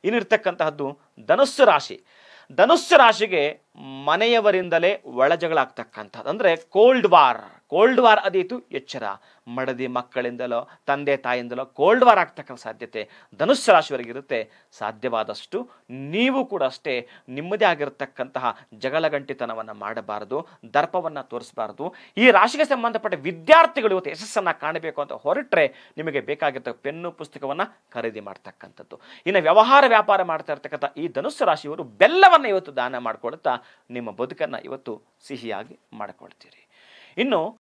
ಇನ್ನಿರ್ತಕ್ಕಂತಹದ್ದು ಧನುಸ್ಸು ರಾಶಿ ಧನುಸ್ಸು ರಾಶಿಗೆ ಮನೆಯವರಿಂದಲೇ ಒಳಜಗಳಾಗ್ತಕ್ಕಂಥದ್ದು ಅಂದರೆ ಕೋಲ್ಡ್ ವಾರ್ ಕೋಲ್ಡ್ ವಾರ್ ಅದೀತು ಎಚ್ಚರ ಮಡದಿ ಮಕ್ಕಳಿಂದಲೋ ತಂದೆ ತಾಯಿಂದಲೋ ಕೋಲ್ಡ್ ವಾರ್ ಆಗ್ತಕ್ಕಂಥ ಸಾಧ್ಯತೆ ಧನುಸ್ಸು ರಾಶಿಯವರಿಗಿರುತ್ತೆ ಸಾಧ್ಯವಾದಷ್ಟು ನೀವು ಕೂಡ ಅಷ್ಟೇ ನಿಮ್ಮದೇ ಆಗಿರತಕ್ಕಂತಹ ಜಗಳಗಂಟಿತನವನ್ನು ಮಾಡಬಾರದು ದರ್ಪವನ್ನು ತೋರಿಸಬಾರದು ಈ ರಾಶಿಗೆ ಸಂಬಂಧಪಟ್ಟ ವಿದ್ಯಾರ್ಥಿಗಳು ಇವತ್ತು ಯಶಸ್ಸನ್ನು ಕಾಣಬೇಕು ಅಂತ ಹೊರಟ್ರೆ ನಿಮಗೆ ಬೇಕಾಗಿರ್ತಕ್ಕ ಪೆನ್ನು ಪುಸ್ತಕವನ್ನು ಖರೀದಿ ಮಾಡ್ತಕ್ಕಂಥದ್ದು ಇನ್ನು ವ್ಯವಹಾರ ವ್ಯಾಪಾರ ಮಾಡ್ತಾ ಇರ್ತಕ್ಕಂಥ ಈ ಧನುಸ್ಸು ರಾಶಿಯವರು ಬೆಲ್ಲವನ್ನು ಇವತ್ತು ದಾನ ಮಾಡ್ಕೊಳ್ತಾ ನಿಮ್ಮ ಬದುಕನ್ನು ಇವತ್ತು ಸಿಹಿಯಾಗಿ ಮಾಡಿಕೊಳ್ತೀರಿ ಇನ್ನು